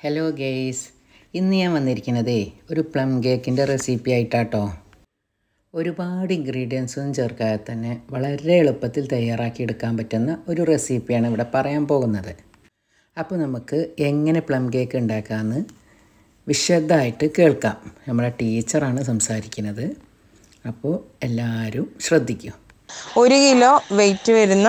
hello guys ഇന്ന് ഞാൻ വന്നിരിക്കുന്നതേ ഒരു പ്ലം കേക്കിൻ്റെ റെസിപ്പി ആയിട്ടാട്ടോ ഒരുപാട് ഇൻഗ്രീഡിയൻസ് ഒന്നും ചേർക്കാതെ തന്നെ വളരെ എളുപ്പത്തിൽ തയ്യാറാക്കി എടുക്കാൻ പറ്റുന്ന ഒരു റെസിപ്പിയാണ് ഇവിടെ പറയാൻ പോകുന്നത് അപ്പോൾ നമുക്ക് എങ്ങനെ പ്ലം കേക്ക് ഉണ്ടാക്കാമെന്ന് വിശദമായിട്ട് കേൾക്കാം നമ്മുടെ ടീച്ചറാണ് സംസാരിക്കുന്നത് അപ്പോൾ എല്ലാവരും ശ്രദ്ധിക്കൂ ഒരു കിലോ വെയിറ്റ് വരുന്ന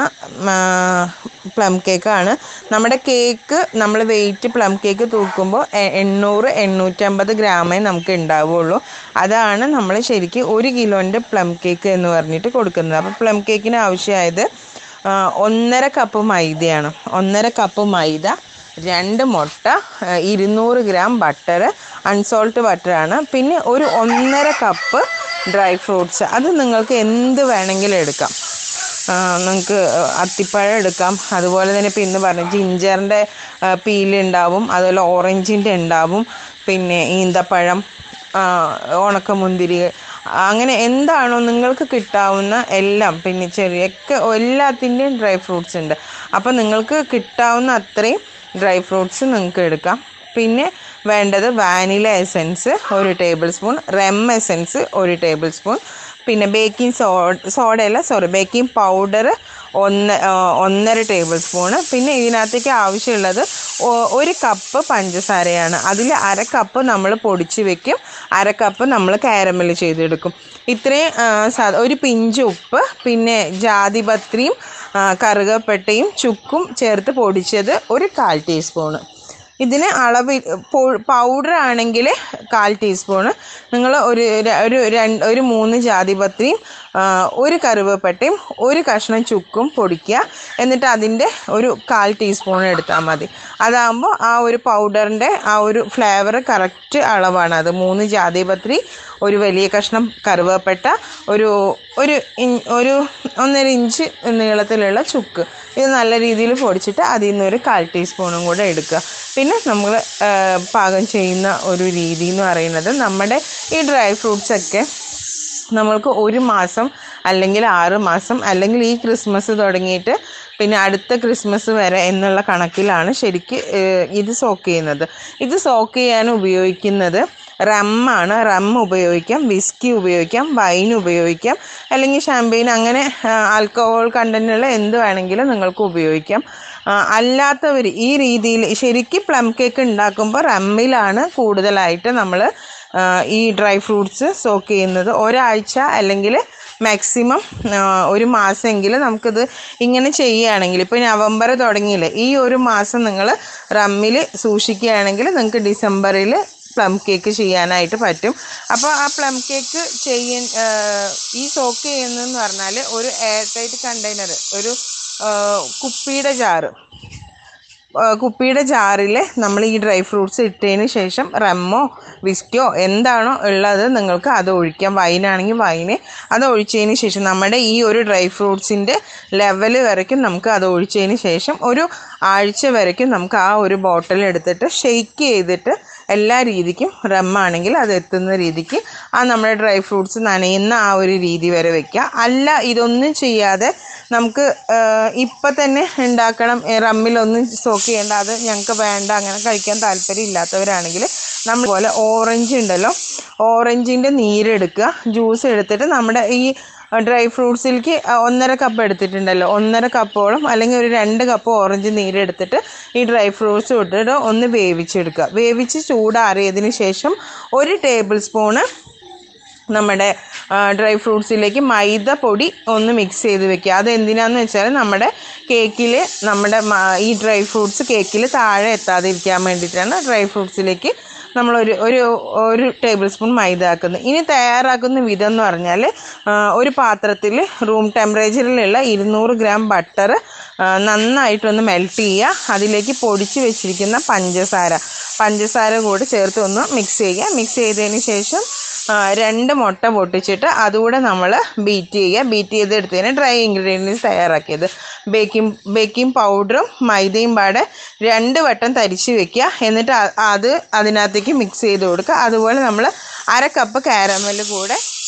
പ്ലം കേക്കാണ് നമ്മുടെ കേക്ക് നമ്മൾ വെയിറ്റ് പ്ലം കേക്ക് തൂക്കുമ്പോൾ എ- എണ്ണൂറ് എണ്ണൂറ്റമ്പത് ഗ്രാമേ നമുക്ക് ഉണ്ടാവുള്ളൂ അതാണ് നമ്മൾ ശരിക്കും ഒരു കിലോൻ്റെ പ്ലം കേക്ക് എന്ന് പറഞ്ഞിട്ട് കൊടുക്കുന്നത് അപ്പോൾ പ്ലം കേക്കിന് ആവശ്യമായത് ആ, ഒന്നര കപ്പ് മൈദയാണ് ഒന്നര കപ്പ് മൈദ രണ്ട് മുട്ട ആ, ഇരുന്നൂറ് ഗ്രാം ബട്ടർ അൺസോൾട്ട് ബട്ടറാണ് പിന്നെ ഒരു ഒന്നര കപ്പ് ഡ്രൈ ഫ്രൂട്ട്സ് അത് നിങ്ങൾക്ക് എന്ത് വേണമെങ്കിലും എടുക്കാം നിങ്ങൾക്ക് അത്തിപ്പഴം എടുക്കാം അതുപോലെ തന്നെ ഇപ്പം ഇന്ന് പറഞ്ഞു ജിഞ്ചറിൻ്റെ പീല് ഉണ്ടാവും അതുപോലെ ഓറഞ്ചിൻ്റെ ഉണ്ടാവും പിന്നെ ഈന്തപ്പഴം ആ, ഉണക്കമുന്തിരി അങ്ങനെ എന്താണോ നിങ്ങൾക്ക് കിട്ടാവുന്ന എല്ലാം പിന്നെ ചെറിയൊക്കെ എല്ലാത്തിൻ്റെയും ഡ്രൈ ഫ്രൂട്ട്സ് ഉണ്ട് അപ്പോൾ നിങ്ങൾക്ക് കിട്ടാവുന്ന അത്രയും ഡ്രൈ ഫ്രൂട്ട്സ് നിങ്ങൾക്ക് എടുക്കാം പിന്നെ വേണ്ടത് വാനില എസൻസ് ഒരു ടേബിൾ സ്പൂൺ റെം എസൻസ് ഒരു ടേബിൾ സ്പൂൺ പിന്നെ ബേക്കിംഗ് സോ സോഡയല്ല സോറി ബേക്കിംഗ് പൗഡർ ഒന്ന് ആ, ഒന്നര ടേബിൾ സ്പൂണ് പിന്നെ ഇതിനകത്തേക്ക് ആവശ്യമുള്ളത് ഒ- ഒരു കപ്പ് പഞ്ചസാരയാണ് അതിൽ അര കപ്പ് നമ്മൾ പൊടിച്ച് വെക്കും അര കപ്പ് നമ്മൾ കാരമൽ ചെയ്തെടുക്കും ഇത്രയും ആ, സാ- ഒരു പിഞ്ച് ഉപ്പ് പിന്നെ ജാതിപത്രിയും ആ, കറുകപ്പട്ടയും ചുക്കും ചേർത്ത് പൊടിച്ചത് ഒരു കാൽ ടീസ്പൂണ് ഇതിന് അളവ് പൗഡർ ആണെങ്കിൽ കാൽ ടീസ്പൂണ് നിങ്ങൾ ഒരു ര- ഒരു രണ്ട് ഒരു മൂന്ന് ജാതിപത്രിയും ആ, ഒരു കറുവപ്പട്ടയും ഒരു കഷ്ണം ചുക്കും പൊടിക്കുക എന്നിട്ട് അതിൻ്റെ ഒരു കാൽ ടീസ്പൂൺ എടുത്താൽ മതി അതാകുമ്പോൾ ആ ഒരു പൗഡറിൻ്റെ ആ ഒരു ഫ്ലേവർ കറക്റ്റ് അളവാണ് അത് മൂന്ന് ജാതിപത്രി ഒരു വലിയ കഷ്ണം കറുവപ്പട്ട ഒരു ഒരു ഇൻ- ഒരു ഒന്നര ഇഞ്ച് നീളത്തിലുള്ള ചുക്ക് ഇത് നല്ല രീതിയിൽ പൊടിച്ചിട്ട് അതിൽ നിന്ന് ഒരു കാൽ ടീസ്പൂണും കൂടെ എടുക്കുക പിന്നെ നമ്മൾ പാകം ചെയ്യുന്ന ഒരു രീതി എന്ന് പറയുന്നത് നമ്മുടെ ഈ ഡ്രൈ ഫ്രൂട്ട്സ് ഒക്കെ നമ്മൾക്ക് ഒരു മാസം അല്ലെങ്കിൽ ആറ് മാസം അല്ലെങ്കിൽ ഈ ക്രിസ്മസ് തുടങ്ങിയിട്ട് പിന്നെ അടുത്ത ക്രിസ്മസ് വരെ എന്നുള്ള കണക്കിലാണ് ശരിക്ക് ഏഹ്, ഇത് സോക്ക് ചെയ്യുന്നത് ഇത് സോക്ക് ചെയ്യാൻ ഉപയോഗിക്കുന്നത് റമ്മാണ് റം ഉപയോഗിക്കാം വിസ്കി ഉപയോഗിക്കാം വൈൻ ഉപയോഗിക്കാം അല്ലെങ്കിൽ ഷാമ്പെയിൻ അങ്ങനെ ആൽക്കഹോൾ കണ്ടന്റുള്ള എന്ത് വേണമെങ്കിലും നിങ്ങൾക്ക് ഉപയോഗിക്കാം ആ, അല്ലാത്തവർ ഈ രീതിയിൽ ശരിക്കും പ്ലം കേക്ക് ഉണ്ടാക്കുമ്പോൾ റമ്മിലാണ് കൂടുതലായിട്ട് നമ്മൾ ഈ ഡ്രൈ ഫ്രൂട്ട്സ് സോക്ക് ചെയ്യുന്നത് ഒരാഴ്ച അല്ലെങ്കിൽ മാക്സിമം ഒരു മാസമെങ്കിലും നമുക്കിത് ഇങ്ങനെ ചെയ്യുകയാണെങ്കിൽ ഇപ്പോൾ നവംബർ തുടങ്ങിയില്ലേ ഈ ഒരു മാസം നിങ്ങൾ റമ്മിൽ സൂക്ഷിക്കുകയാണെങ്കിൽ നിങ്ങൾക്ക് ഡിസംബറിൽ പ്ലം കേക്ക് ചെയ്യാനായിട്ട് പറ്റും അപ്പോൾ ആ പ്ലം കേക്ക് ചെയ്യാൻ ഈ സോക്ക് ചെയ്യുന്നതെന്ന് പറഞ്ഞാൽ ഒരു എയർ ടൈറ്റ് കണ്ടെയ്നർ ഒരു ആ, കുപ്പിയുടെ ജാറ് ആ, കുപ്പിയുടെ ജാറിൽ നമ്മൾ ഈ ഡ്രൈ ഫ്രൂട്ട്സ് ഇട്ടതിന് ശേഷം റമ്മോ വിസ്കിയോ എന്താണോ ഉള്ളത് നിങ്ങൾക്ക് അത് ഒഴിക്കാം വൈനാണെങ്കിൽ വൈന് അത് ഒഴിച്ചതിന് ശേഷം നമ്മുടെ ഈ ഒരു ഡ്രൈ ഫ്രൂട്ട്സിൻ്റെ ലെവൽ വരയ്ക്കും നമുക്ക് അത് ഒഴിച്ചതിന് ശേഷം ഒരു ആഴ്ച വരയ്ക്കും നമുക്ക് ആ ഒരു ബോട്ടിൽ എടുത്തിട്ട് ഷെയ്ക്ക് ചെയ്തിട്ട് എല്ലാ രീതിക്കും റമ്മാണെങ്കിൽ അത് എത്തുന്ന രീതിക്ക് ആ നമ്മുടെ ഡ്രൈ ഫ്രൂട്ട്സ് നനയുന്ന ആ ഒരു രീതി വരെ വെക്കുക അല്ല ഇതൊന്നും ചെയ്യാതെ നമുക്ക് ഇപ്പം തന്നെ ഉണ്ടാക്കണം ഏ, റമ്മിലൊന്നും സ്റ്റോക്ക് ചെയ്യേണ്ട അത് ഞങ്ങൾക്ക് വേണ്ട അങ്ങനെ കഴിക്കാൻ താല്പര്യം ഇല്ലാത്തവരാണെങ്കിൽ നമ്മൾ പോലെ ഓറഞ്ച് ഉണ്ടല്ലോ ഓറഞ്ചിൻ്റെ നീരെടുക്കുക ജ്യൂസ് എടുത്തിട്ട് നമ്മുടെ ഈ ഡ്രൈ ഫ്രൂട്ട്സിലേക്ക് ഒന്നര കപ്പ് എടുത്തിട്ടുണ്ടല്ലോ ഒന്നര കപ്പോളം അല്ലെങ്കിൽ ഒരു രണ്ട് കപ്പ് ഓറഞ്ച് നീരെടുത്തിട്ട് ഈ ഡ്രൈ ഫ്രൂട്ട്സ് ഇട്ടിട്ട് ഒന്ന് വേവിച്ചെടുക്കുക വേവിച്ച് ചൂടാറിയതിന് ശേഷം ഒരു ടേബിൾ സ്പൂണ് നമ്മുടെ ഡ്രൈ ഫ്രൂട്ട്സിലേക്ക് മൈദ പൊടി ഒന്ന് മിക്സ് ചെയ്ത് വെക്കുക അത് എന്തിനാന്ന് വെച്ചാൽ നമ്മുടെ കേക്കിൽ നമ്മുടെ മ- ഈ ഡ്രൈ ഫ്രൂട്ട്സ് കേക്കിൽ താഴെ എത്താതിരിക്കാൻ വേണ്ടിയിട്ടാണ് ഡ്രൈ ഫ്രൂട്ട്സിലേക്ക് നമ്മളൊരു ഒരു ഒരു ടേബിൾ സ്പൂൺ മൈദ ആക്കുന്നത് ഇനി തയ്യാറാക്കുന്ന വിധം എന്ന് പറഞ്ഞാൽ ആ, ഒരു പാത്രത്തിൽ റൂം ടെമ്പറേച്ചറിലുള്ള ഇരുന്നൂറ് ഗ്രാം ബട്ടർ നന്നായിട്ടൊന്ന് മെൽറ്റ് ചെയ്യുക അതിലേക്ക് പൊടിച്ച് വെച്ചിരിക്കുന്ന പഞ്ചസാര പഞ്ചസാര കൂടി ചേർത്ത് ഒന്ന് മിക്സ് ചെയ്യുക മിക്സ് ചെയ്തതിന് ശേഷം ആ, രണ്ട് മുട്ട പൊട്ടിച്ചിട്ട് അതുകൂടെ നമ്മൾ ബീറ്റ് ചെയ്യുക ബീറ്റ് ചെയ്തെടുത്തതിന് ഡ്രൈ ഇൻഗ്രീഡിയൻസ് തയ്യാറാക്കിയത് ബേക്കിംഗ് ബേക്കിംഗ് പൗഡറും മൈദയും പാടെ രണ്ട് വട്ടം തരിച്ച് വെക്കുക എന്നിട്ട് അ- അത് അതിനകത്തേക്ക് മിക്സ് ചെയ്ത് കൊടുക്കുക അതുപോലെ നമ്മൾ അര കപ്പ് കാരമൽ കൂടെ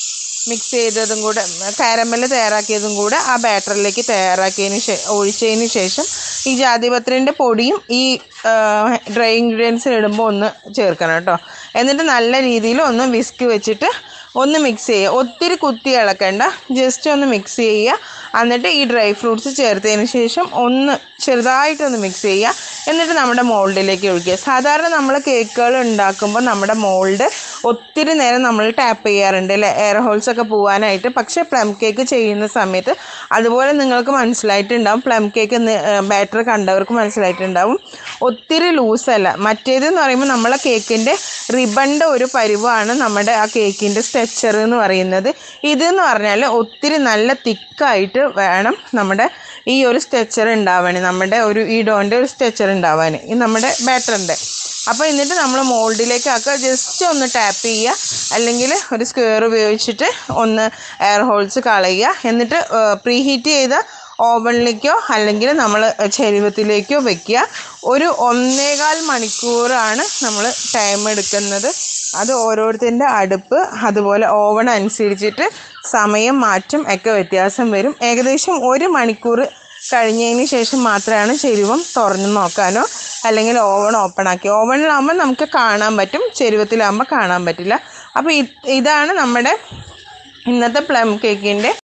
മിക്സ് ചെയ്തതും കൂടെ കാരമൽ തയ്യാറാക്കിയതും കൂടെ ആ ബാറ്ററിലേക്ക് തയ്യാറാക്കിയതിന് ശേ ഒഴിച്ചതിന് ശേഷം ഈ ജാതിപത്രിൻ്റെ പൊടിയും ഈ ഡ്രൈ ഇൻഗ്രീഡിയൻസ് ഇടുമ്പോൾ ഒന്ന് ചേർക്കണം കേട്ടോ എന്നിട്ട് നല്ല രീതിയിൽ ഒന്ന് വിസ്ക് വെച്ചിട്ട് ഒന്ന് മിക്സ് ചെയ്യുക ഒത്തിരി കുത്തി ഇളക്കണ്ട ജസ്റ്റ് ഒന്ന് മിക്സ് ചെയ്യുക എന്നിട്ട് ഈ ഡ്രൈ ഫ്രൂട്ട്സ് ചേർത്തതിന് ശേഷം ഒന്ന് ചെറുതായിട്ടൊന്ന് മിക്സ് ചെയ്യുക എന്നിട്ട് നമ്മുടെ മോൾഡിലേക്ക് ഒഴിക്കുക സാധാരണ നമ്മൾ കേക്കുകൾ ഉണ്ടാക്കുമ്പോൾ നമ്മുടെ മോൾഡ് ഒത്തിരി നേരം നമ്മൾ ടാപ്പ് ചെയ്യാറുണ്ട് അല്ലേ എയർ ഹോൾസ് ഒക്കെ പോകാനായിട്ട് പക്ഷേ പ്ലം കേക്ക് ചെയ്യുന്ന സമയത്ത് അതുപോലെ നിങ്ങൾക്ക് മനസ്സിലായിട്ടുണ്ടാവും പ്ലം കേക്ക് ബാറ്റർ കണ്ടവർക്ക് മനസ്സിലായിട്ടുണ്ടാവും ഒത്തിരി ലൂസല്ല മറ്റേതെന്ന് പറയുമ്പോൾ നമ്മളെ കേക്കിൻ്റെ റിബണിൻ്റെ ഒരു പരിവാണ് നമ്മുടെ ആ കേക്കിൻ്റെ സ്ട്രെച്ചർ എന്ന് പറയുന്നത് ഇതെന്ന് പറഞ്ഞാൽ ഒത്തിരി നല്ല തിക്കായിട്ട് വേണം നമ്മുടെ ഈ ഒരു സ്ട്രെച്ചർ ഉണ്ടാവാൻ നമ്മുടെ ഒരു ഈ ഡോൻ്റെ ഒരു സ്ട്രെച്ചർ ഉണ്ടാവാൻ ഈ നമ്മുടെ ബാറ്ററിൻ്റെ അപ്പോൾ എന്നിട്ട് നമ്മൾ മോൾഡിലേക്ക് ആക്കുക ജസ്റ്റ് ഒന്ന് ടാപ്പ് ചെയ്യുക അല്ലെങ്കിൽ ഒരു സ്ക്വയർ ഉപയോഗിച്ചിട്ട് ഒന്ന് എയർ ഹോൾസ് കളയുക എന്നിട്ട് പ്രീ ഹീറ്റ് ചെയ്ത ഓവനിലേക്കോ അല്ലെങ്കിൽ നമ്മൾ ചരുവത്തിലേക്കോ വെക്കുക ഒരു ഒന്നേകാൽ മണിക്കൂറാണ് നമ്മൾ ടൈം എടുക്കുന്നത് അത് ഓരോരുത്തരുടെ അടുപ്പ് അതുപോലെ ഓവൺ അനുസരിച്ചിട്ട് സമയം മാറ്റം ഒക്കെ വ്യത്യാസം വരും ഏകദേശം ഒരു മണിക്കൂർ കഴിഞ്ഞതിന് ശേഷം മാത്രമാണ് ചെരുവം തുറന്ന് നോക്കാനോ അല്ലെങ്കിൽ ഓവൺ ഓപ്പൺ ആക്കി ഓവണിലാകുമ്പോൾ നമുക്ക് കാണാൻ പറ്റും ചെരുവത്തിലാകുമ്പോൾ കാണാൻ പറ്റില്ല അപ്പോൾ ഇതാണ് നമ്മുടെ ഇന്നത്തെ പ്ലം കേക്കിൻ്റെ